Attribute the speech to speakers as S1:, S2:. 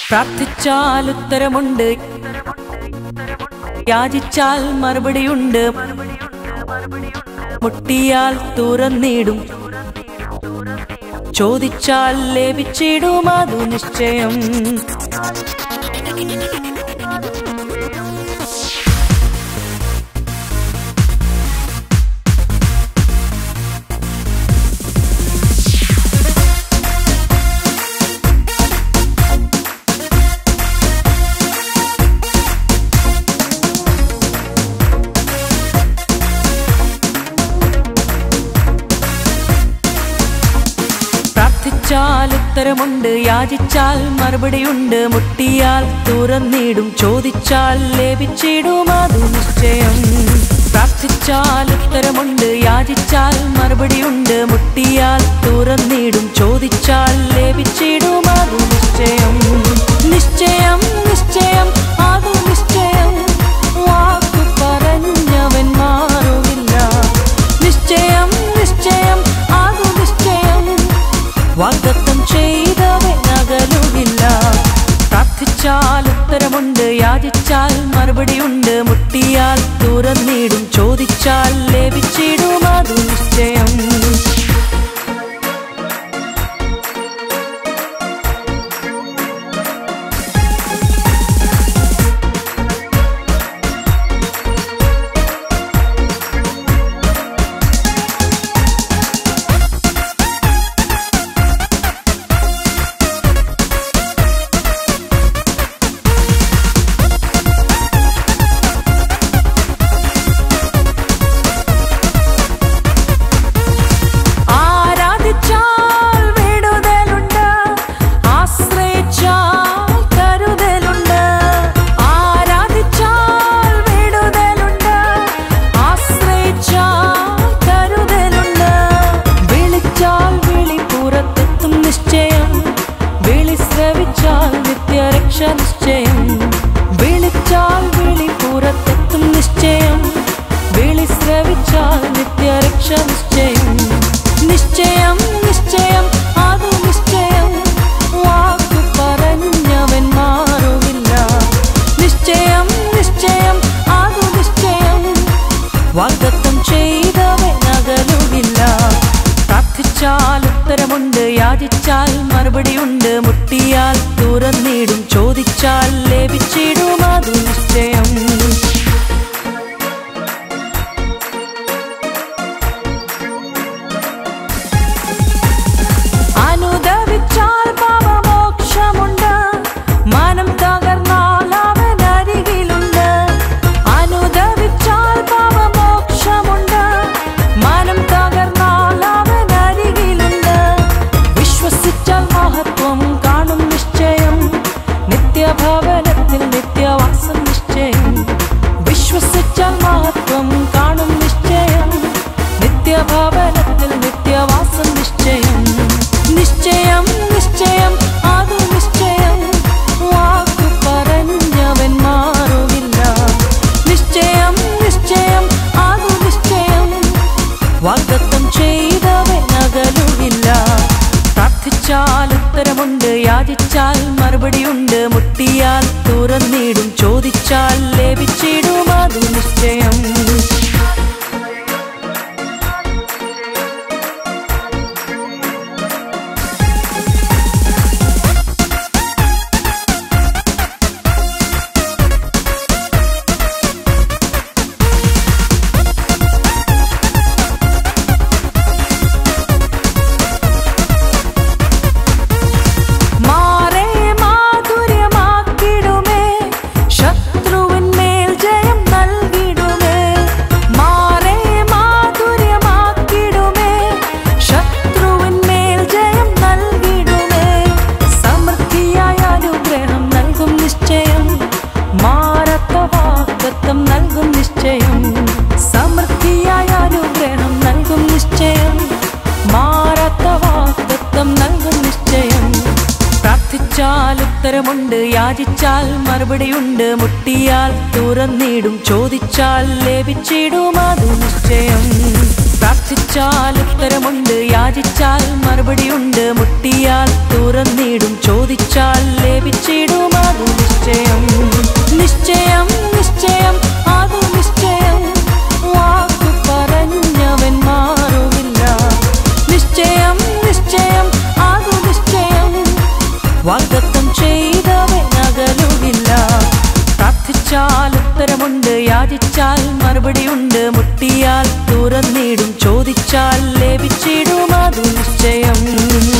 S1: പ്രാർത്ഥിച്ചാൽ ഉത്തരമുണ്ട് യാചിച്ചാൽ മറുപടിയുണ്ട് മുട്ടിയാൽ തുറന്നിടും ചോദിച്ചാൽ ലഭിച്ചിടും അതു നിശ്ചയം പ്രാർത്ഥിച്ചാൽ ഉത്തരമുണ്ട് യാചിച്ചാൽ മറുപടിയുണ്ട് മുട്ടിയാൽ തുറന്നിടും ചോദിച്ചാൽ ലഭിച്ചിടും അതു നിശ്ചയം പ്രാർത്ഥിച്ചാൽ ഉത്തരമുണ്ട് യാചിച്ചാൽ മറുപടിയുണ്ട് മുട്ടിയാൽ തുറന്നിടും ചോദിച്ചാൽ ലഭിച്ചിടും അതു നിശ്ചയം നിശ്ചയം നിശ്ചയം അതു നിശ്ചയം വാക്കു പറഞ്ഞവൻ മാറുകില്ല നിശ്ചയം നിശ്ചയം അതു നിശ്ചയം വാഗ്ദത്തം ചെയ്തവൻ അകലുകില്ല പ്രാർത്ഥിച്ചാൽ ഉത്തരമുണ്ട് യാചിച്ചാൽ മറുപടിയുണ്ട് മുട്ടിയാൽ തുറന്നിടും ചോദിച്ചാൽ ലഭിച്ചിടും അതു നിശ്ചയം ആരാധിച്ചാൽ വിടുതലുണ്ട് ആശ്രയിച്ചാൽ കരുതലുണ്ട് ആരാധിച്ചാൽ വിടുതലുണ്ട് ആശ്രയിച്ചാൽ കരുതലുണ്ട് വിളിച്ചാൽ വിളി പുറത്തെത്തും നിശ്ചയം വിളി ശ്രവിച്ചാൽ നിത്യരക്ഷ നിശ്ചയം വിളിച്ചാൽ വിളി പുറത്തെത്തും നിശ്ചയം വിളി ശ്രവിച്ചാൽ നിത്യരക്ഷ നിശ്ചയം നിശ്ചയം നിശ്ചയം അതു നിശ്ചയം വാക്കു പറഞ്ഞവൻ മാറുകില്ല നിശ്ചയം നിശ്ചയം അതു നിശ്ചയം വാഗ്ദത്തം ചെയ്തവൻ അകലുകില്ല പ്രാർത്ഥിച്ചാൽ ഉത്തരമുണ്ട് യാചിച്ചാൽ മറുപടിയുണ്ട് മുട്ടിയാൽ തുറന്നിടും ചോദിച്ചാൽ ലഭിച്ചിടും അതു നിശ്ചയം അനുദവിച്ചാൽ പാപമോക്ഷമുണ്ട് മനം തകർന്നാൽ അവൻ അരികിലുണ്ട് അനുദവിച്ചാൽ പാപമോക്ഷമുണ്ട് മനം തകർന്നാൽ അവൻ അരികിലുണ്ട് വിശ്വസിച്ചാൽ മഹത്വം കാണും നിശ്ചയം നിത്യഭവനത്തിൽ നിത്യവാസം നിശ്ചയം വിശ്വസിച്ചാൽ മഹത്വം കാണും നിശ്ചയം നിത്യഭവനത്തിൽ നിത്യവാസം നിശ്ചയം നിശ്ചയം നിശ്ചയം അതു നിശ്ചയം വാക്കു പറഞ്ഞവൻ മാറുകില്ല നിശ്ചയം നിശ്ചയം അതു നിശ്ചയം വാഗ്ദത്തം ചെയ്തവൻ അകലുകില്ല പ്രാർത്ഥിച്ചാൽ ഉത്തരമുണ്ട് യാചിച്ചാൽ മറുപടിയുണ്ട് മുട്ടിയാൽ തുറന്നിടും ചോദിച്ചാൽ ലഭിച്ചിടും അതു നിശ്ചയം മാറേ മാധുര്യമാക്കിടുമേ ശത്രുവിന്മേൽ ജയം നൽകിടുമേ മാറേ മാധുര്യമാക്കിടുമേ ശത്രുവിന്മേൽ ജയം നൽകിടുമേ സമൃദ്ധിയായ അനുഗ്രഹം നൽകും നിശ്ചയം മാറത്ത വാഗ്ദത്തം നൽകും നിശ്ചയം സമൃദ്ധിയായ അനുഗ്രഹം നൽകും നിശ്ചയം മാറാത്ത വാഗ്ദത്തം നൽകും നിശ്ചയം പ്രാർത്ഥിച്ചാൽ ഉത്തരമുണ്ട് യാചിച്ചാൽ മറുപടിയുണ്ട് മുട്ടിയാൽ തുറന്നിടും ചോദിച്ചാൽ ലഭിച്ചിടും അതു നിശ്ചയം പ്രാർത്ഥിച്ചാൽ ഉത്തരമുണ്ട് യാചിച്ചാൽ മറുപടിയുണ്ട് മുട്ടിയാൽ തുറന്നിടും ചോദിച്ചാൽ ലഭിച്ചിടും അത് നിശ്ചയം നിശ്ചയം നിശ്ചയം അത് നിശ്ചയം വാക്കു പറഞ്ഞവൻ മാറുമില്ല നിശ്ചയം നിശ്ചയം അത് നിശ്ചയം വാഗ്ദത്തം ചെയ്തവൻ അകലുകില്ല പ്രാർത്ഥിച്ചാൽ ഉത്തരമുണ്ട് യാചിച്ചാൽ മറുപടിയുണ്ട് മുട്ടിയാൽ തുറന്നിടും ചോദിച്ചാൽ ലഭിച്ചിടും അത് നിശ്ചയം